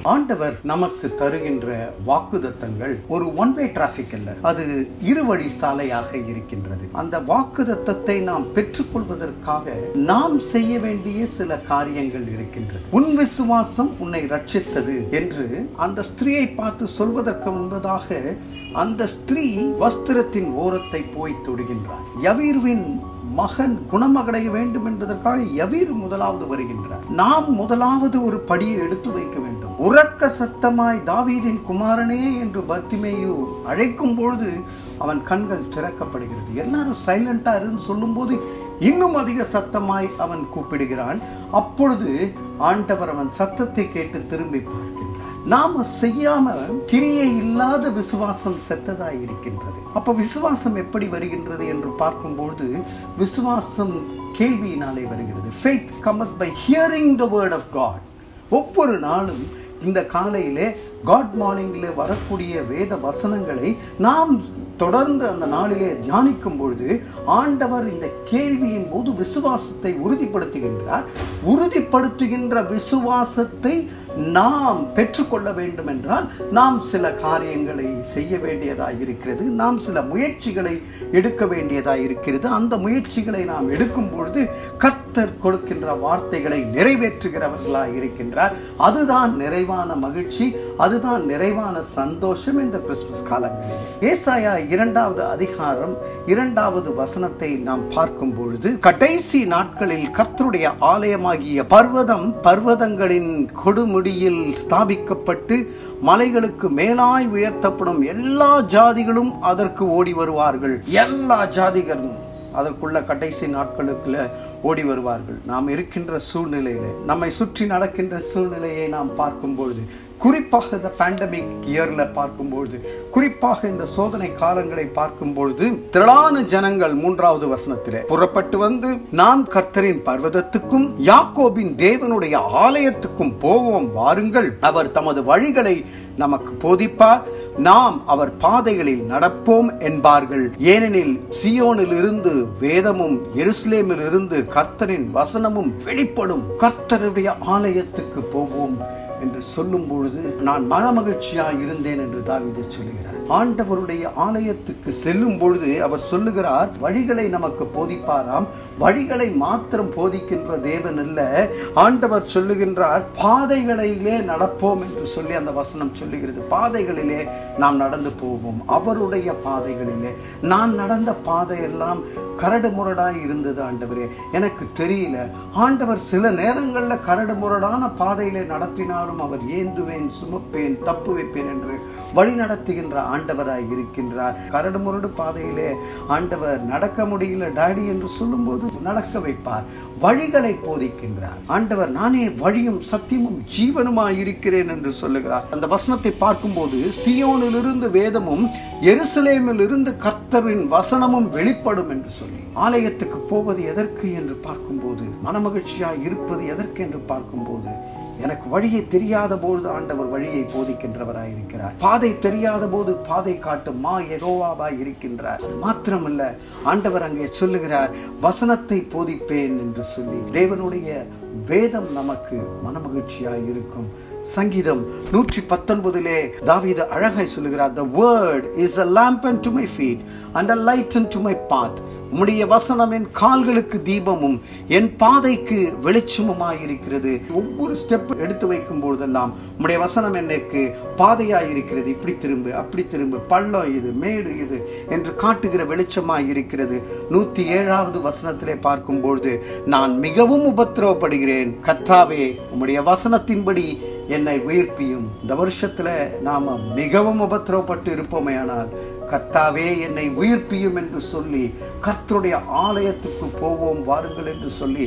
ஆண்டவர் நமக்கு தருகின்ற வாக்குதத்தங்கள் ஒரு ஒன் வே டிராபிக் அல்ல அது இருவழி சாலையாக இருக்கின்றது அந்த வாக்குதத்தத்தை நாம் பெற்றுக்கொள்வதற்காக நாம் செய்ய வேண்டிய சில காரியங்கள் இருக்கின்றது உன் விசுவாசம் உன்னை ரட்சித்தது என்று அந்த ஸ்திரீயை பார்த்து சொல்வதற்கு முன்பதாக அந்த ஸ்திரீ வஸ்திரத்தின் ஓரத்தை போய் தொடுகின்றார் யவீர்வின் மகன் குணமடைய வேண்டும் என்பதற்காக யவீர் முதலாவது வருகின்றார் நாம் முதலாவது ஒரு படியை எடுத்து வைக்க வேண்டும் உறக்க சத்தமாய் தாவீதின் குமாரனே என்று பத்திமேயு அழைக்கும் பொழுது அவன் கண்கள் திறக்கப்படுகிறது எல்லாரும் சைலண்டா இருந்து சொல்லும்போது இன்னும் அதிக சத்தமாய் அவன் கூப்பிடுகிறான் அப்பொழுது ஆண்டவர் அவன் சத்தத்தை கேட்டு திரும்பி பார்க்கிறார் நாம செய்யாம கிரியை இல்லாத விசுவாசம் செத்ததாய் இருக்கின்றது அப்ப விசுவாசம் எப்படி வருகின்றது என்று பார்க்கும்போது விசுவாசம் கேள்வியினாலே வருகிறது faith comes by hearing the word of God ஒவ்வொரு நாளும் இந்த காலையிலே காட் மார்னிங்ல வரக்கூடிய வேத வசனங்களை நாம் தொடர்ந்து அந்த நாளிலே தியானிக்கும் பொழுது ஆண்டவர் இந்த கேள்வியின் போது விசுவாசத்தை உறுதிப்படுத்துகின்றார் உறுதிப்படுத்துகின்ற விசுவாசத்தை நாம் பெற்றுக்கொள்ள வேண்டும் என்றால் நாம் சில காரியங்களை செய்ய வேண்டியதாக இருக்கிறது நாம் சில முயற்சிகளை எடுக்க வேண்டியதாக இருக்கிறது அந்த முயற்சிகளை நாம் எடுக்கும் பொழுது கர்த்தர் கொடுக்கின்ற வார்த்தைகளை நிறைவேற்றுகிறவர்களாக இருக்கின்றார் அதுதான் நிறைவான மகிழ்ச்சி அதுதான் நிறைவான சந்தோஷம் இந்த கிறிஸ்துமஸ் காலங்களில் ஏசாயா இரண்டாவது அதிகாரம் இரண்டாவது வசனத்தை நாம் பார்க்கும் பொழுது கடைசி நாட்களில் கர்த்தருடைய ஆலயமாகிய பர்வதம் பர்வதங்களின் கொடுமுடியில் ஸ்தாபிக்கப்பட்டு மலைகளுக்கு மேலாய் உயர்த்தப்படும் எல்லா ஜாதிகளும் அதற்கு ஓடி வருவார்கள் எல்லா ஜாதிகளும் அதற்குள்ள கடைசி நாட்களுக்குள்ள ஓடி வருவார்கள் நாம் இருக்கின்ற சூழ்நிலையில நம்மை சுற்றி நடக்கின்ற சூழ்நிலையை நாம் பார்க்கும் பொழுது குறிப்பாக இந்த பேண்டமிக் இயர்ல பார்க்கும்பொழுது குறிப்பாக இந்த சோதனை காலங்களை பார்க்கும் பொழுது திரளான ஜனங்கள் மூன்றாவது வசனத்திலே புறப்பட்டு வந்து நாம் கர்த்தரின் பர்வதத்துக்கும் யாக்கோபின் தேவனுடைய ஆலயத்துக்கும் போவோம் வாருங்கள் அவர் தமது வழிகளை நமக்கு போதிப்பார் நாம் அவர் பாதைகளில் நடப்போம் என்பார்கள் ஏனெனில் சியோனில் இருந்து வேதமும் எருசலேமில் இருந்து கர்த்தரின் வசனமும் வெளிப்படும் கர்த்தருடைய ஆலயத்துக்கு போவோம் என்று சொல்லும் பொழுது நான் மனமகிழ்ச்சியாய் இருந்தேன் என்று தாவிதை சொல்லுகிறார் ஆண்டவருடைய ஆலயத்துக்கு செல்லும் பொழுது அவர் சொல்லுகிறார் வழிகளை நமக்கு போதிப்பாராம் வழிகளை மாத்திரம் போதிக்கின்ற தேவன் அல்ல ஆண்டவர் சொல்லுகின்றார் பாதைகளிலே நடப்போம் என்று சொல்லி அந்த வசனம் சொல்லுகிறது பாதைகளிலே நாம் நடந்து போவோம் அவருடைய பாதைகளிலே நான் நடந்த பாதையெல்லாம் கரடு முரடாய் இருந்தது ஆண்டவரே எனக்கு தெரியல ஆண்டவர் சில நேரங்களில் கரடு முரடான பாதையிலே நடத்தினாரும் அவர் ஏந்துவேன் சுமப்பேன் தப்பு வைப்பேன் என்று வழி நடத்துகின்ற ஆண்டவராய் இருக்கின்றார் கரடு முரடு பாதையிலே ஆண்டவர் நடக்க முடியல டாடி என்று சொல்லும்போது நடக்க வைப்பார் வழிகளை போதிக்கின்றார் ஆண்டவர் நானே வழியும் சத்தியமும் ஜீவனுமாய் இருக்கிறேன் என்று சொல்லுகிறார் அந்த வசனத்தை பார்க்கும்போது சியோனிலிருந்து வேதமும் எருசலேமில் இருந்து கர்த்தரின் வசனமும் வெளிப்படும் என்று சொல்லி ஆலயத்துக்கு போவது எதற்கு என்று பார்க்கும்போது மனமகிழ்ச்சியாய் இருப்பது எதற்கு என்று பார்க்கும்போது எனக்கு வழியை தெரியாத பொழுது ஆண்டவர் வழியை போதிக்கின்றவராய் இருக்கிறார் பாதை தெரியாத போது பாதை காட்டும் மா எகோவாவாய் இருக்கின்றார் அது மாத்திரமல்ல ஆண்டவர் அங்கே சொல்லுகிறார் வசனத்தை போதிப்பேன் என்று சொல்லி தேவனுடைய வேதம் நமக்கு மனமகிழ்ச்சியாய் இருக்கும் சங்கீதம் நூற்றி பத்தொன்பதிலே தாவீது அழகாய் சொல்லுகிறார் the word is a lamp unto my feet and a light unto my path உம்முடைய வசனம் என் கால்களுக்கு தீபமும் என் பாதைக்கு வெளிச்சமுமாய் இருக்கிறது ஒவ்வொரு ஸ்டெப் எடுத்து வைக்கும் பொழுதெல்லாம் உம்முடைய வசனம் எனக்கு பாதையாய் இருக்கிறது இப்படி திரும்பு அப்படி திரும்பு பள்ளம் இது மேடு இது என்று காட்டுகிற வெளிச்சமாய் இருக்கிறது நூத்தி ஏழாவது வசனத்திலே பார்க்கும்பொழுது நான் மிகவும் உபத்திரவப்படுகிறேன் கர்த்தாவே உம்முடைய வசனத்தின்படி என்னை உயிர்ப்பியும் இந்த வருஷத்துல நாம மிகவும் உபத்திரவப்பட்டு இருப்போமே ஆனால் கர்த்தாவே என்னை உயிர்ப்பியும் என்று சொல்லி கர்த்தருடைய ஆலயத்துக்கு போவோம் வாருங்கள் என்று சொல்லி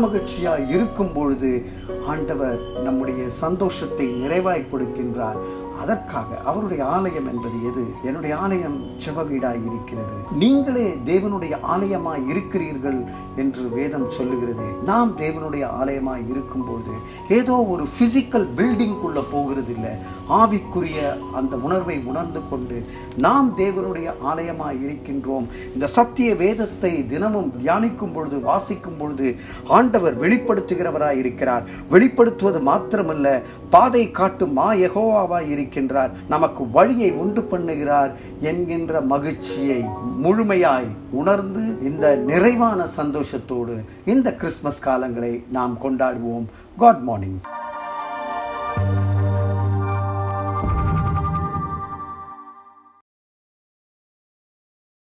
மனமகிழ்ச்சியாய் இருக்கும் பொழுது ஆண்டவர் நம்முடைய சந்தோஷத்தை நிறைவாய் கொடுக்கின்றார் அதற்காக அவருடைய ஆலயம் என்பது எது என்னுடைய ஆலயம் ஜெப வீடாய் இருக்கிறது நீங்களே தேவனுடைய ஆலயமாய் இருக்கிறீர்கள் என்று வேதம் சொல்லுகிறது நாம் தேவனுடைய ஆலயமாய் இருக்கும்போது ஏதோ ஒரு பிசிக்கல் பில்டிங் உள்ள போகிறது இல்லை ஆவிக்குரிய அந்த உணர்வை உணர்ந்து கொண்டு நாம் தேவனுடைய ஆலயமாய் இருக்கின்றோம் இந்த சத்திய வேதத்தை தினமும் தியானிக்கும் பொழுது வாசிக்கும் பொழுது ஆண்டவர் வெளிப்படுத்துகிறவராய் இருக்கிறார் வெளிப்படுத்துவது மாத்திரமல்ல பாதை காட்டும் மா யெகோவாவாய் இருக்கின்றார் நமக்கு வழியை உண்டு பண்ணுகிறார் என்கின்ற மகிழ்ச்சியை முழுமையாய் உணர்ந்து இந்த நிறைவான சந்தோஷத்தோடு இந்த கிறிஸ்மஸ் காலங்களை நாம் கொண்டாடுவோம் காட் மார்னிங்